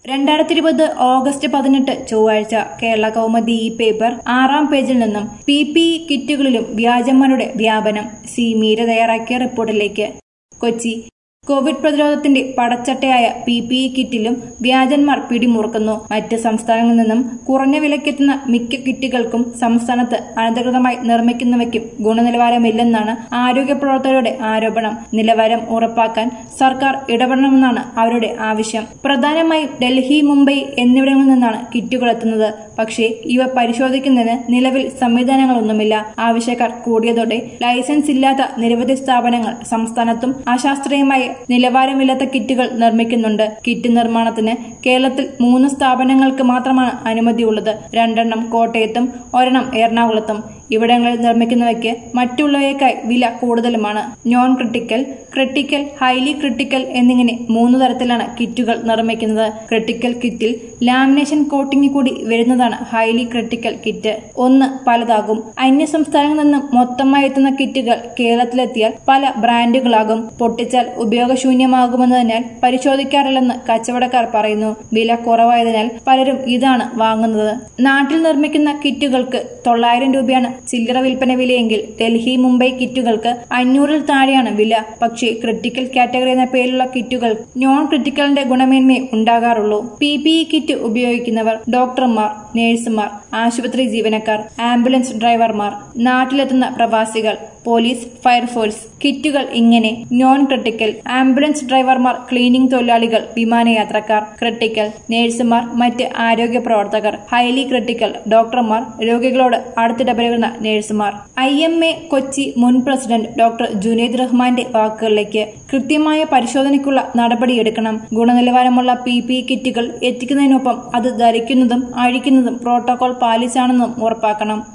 രണ്ടായിരത്തി ഇരുപത് ഓഗസ്റ്റ് പതിനെട്ട് ചൊവ്വാഴ്ച കേരള കൗമുദി ഈ പേപ്പർ ആറാം പേജിൽ നിന്നും പി പി ഇ കിറ്റുകളിലും വ്യാജന്മാരുടെ വ്യാപനം സി മീര തയ്യാറാക്കിയ റിപ്പോർട്ടിലേക്ക് കൊച്ചി കോവിഡ് പ്രതിരോധത്തിന്റെ പടച്ചട്ടയായ പി പി ഇ കിറ്റിലും വ്യാജന്മാർ പിടിമുറുക്കുന്നു മറ്റ് സംസ്ഥാനങ്ങളിൽ നിന്നും കുറഞ്ഞ വിലക്കെത്തുന്ന മിക്ക കിറ്റുകൾക്കും സംസ്ഥാനത്ത് അനധികൃതമായി നിർമ്മിക്കുന്നവയ്ക്കും ഗുണനിലവാരമില്ലെന്നാണ് ആരോഗ്യ പ്രവർത്തകരുടെ ആരോപണം നിലവാരം ഉറപ്പാക്കാൻ സർക്കാർ ഇടപെടണമെന്നാണ് അവരുടെ ആവശ്യം പ്രധാനമായും ഡൽഹി മുംബൈ എന്നിവിടങ്ങളിൽ നിന്നാണ് കിറ്റുകൾ എത്തുന്നത് പക്ഷേ ഇവ പരിശോധിക്കുന്നതിന് നിലവിൽ സംവിധാനങ്ങളൊന്നുമില്ല ആവശ്യക്കാർ കൂടിയതോടെ ലൈസൻസ് ഇല്ലാത്ത നിരവധി സ്ഥാപനങ്ങൾ സംസ്ഥാനത്തും അശാസ്ത്രീയമായി നിലവാരമില്ലാത്ത കിറ്റുകൾ നിർമ്മിക്കുന്നുണ്ട് കിറ്റ് നിർമ്മാണത്തിന് കേരളത്തിൽ മൂന്ന് സ്ഥാപനങ്ങൾക്ക് മാത്രമാണ് അനുമതിയുള്ളത് രണ്ടെണ്ണം കോട്ടയത്തും ഒരെണ്ണം എറണാകുളത്തും ഇവിടങ്ങളിൽ നിർമ്മിക്കുന്നവയ്ക്ക് മറ്റുള്ളവയേക്കാൾ വില കൂടുതലുമാണ് non critical critical highly critical എന്നിങ്ങനെ മൂന്ന് തരത്തിലാണ് കിറ്റുകൾ നിർമ്മിക്കുന്നത് ക്രിട്ടിക്കൽ കിറ്റിൽ ലാമിനേഷൻ കോട്ടിംഗ് കൂടി വരുന്നതാണ് ഹൈലി ക്രിട്ടിക്കൽ കിറ്റ് ഒന്ന് പലതാകും അന്യ സംസ്ഥാനങ്ങളിൽ നിന്നും മൊത്തമായി എത്തുന്ന കിറ്റുകൾ കേരളത്തിലെത്തിയാൽ പല ബ്രാൻഡുകളാകും പൊട്ടിച്ചാൽ ഉപയോഗശൂന്യമാകുമെന്നതിനാൽ പരിശോധിക്കാറില്ലെന്ന് കച്ചവടക്കാർ പറയുന്നു വില കുറവായതിനാൽ പലരും ഇതാണ് വാങ്ങുന്നത് നാട്ടിൽ നിർമ്മിക്കുന്ന കിറ്റുകൾക്ക് തൊള്ളായിരം രൂപയാണ് ചില്ലറ വിൽപ്പന വിലയെങ്കിൽ ഡൽഹി മുംബൈ കിറ്റുകൾക്ക് അഞ്ഞൂറിൽ താഴെയാണ് വില പക്ഷേ ക്രിട്ടിക്കൽ കാറ്റഗറി എന്ന പേരിലുള്ള കിറ്റുകൾ നോൺ ക്രിട്ടിക്കലിന്റെ ഗുണമേന്മയെ ഉണ്ടാകാറുള്ളൂ പി പി ഇ കിറ്റ് ഉപയോഗിക്കുന്നവർ ഡോക്ടർമാർ നഴ്സുമാർ ആശുപത്രി ജീവനക്കാർ ആംബുലൻസ് ഡ്രൈവർമാർ നാട്ടിലെത്തുന്ന പ്രവാസികൾ പോലീസ് ഫയർഫോഴ്സ് കിറ്റുകൾ ഇങ്ങനെ നോൺ ക്രിട്ടിക്കൽ ആംബുലൻസ് ഡ്രൈവർമാർ ക്ലീനിംഗ് തൊഴിലാളികൾ വിമാനയാത്രക്കാർ ക്രിട്ടിക്കൽ നഴ്സുമാർ മറ്റ് ആരോഗ്യ പ്രവർത്തകർ ഹൈലി ക്രിട്ടിക്കൽ ഡോക്ടർമാർ രോഗികളോട് അടുത്തിടപഴകുന്ന നഴ്സുമാർ ഐ എം എ കൊച്ചി മുൻ പ്രസിഡന്റ് ഡോക്ടർ ജുനൈദ് റഹ്മാന്റെ വാക്കുകളിലേക്ക് കൃത്യമായ പരിശോധനയ്ക്കുള്ള നടപടിയെടുക്കണം ഗുണനിലവാരമുള്ള പി പി കിറ്റുകൾ എത്തിക്കുന്നതിനൊപ്പം അത് ധരിക്കുന്നതും അഴിക്കുന്നതും പ്രോട്ടോകോൾ പാലിച്ചാണെന്നും ഉറപ്പാക്കണം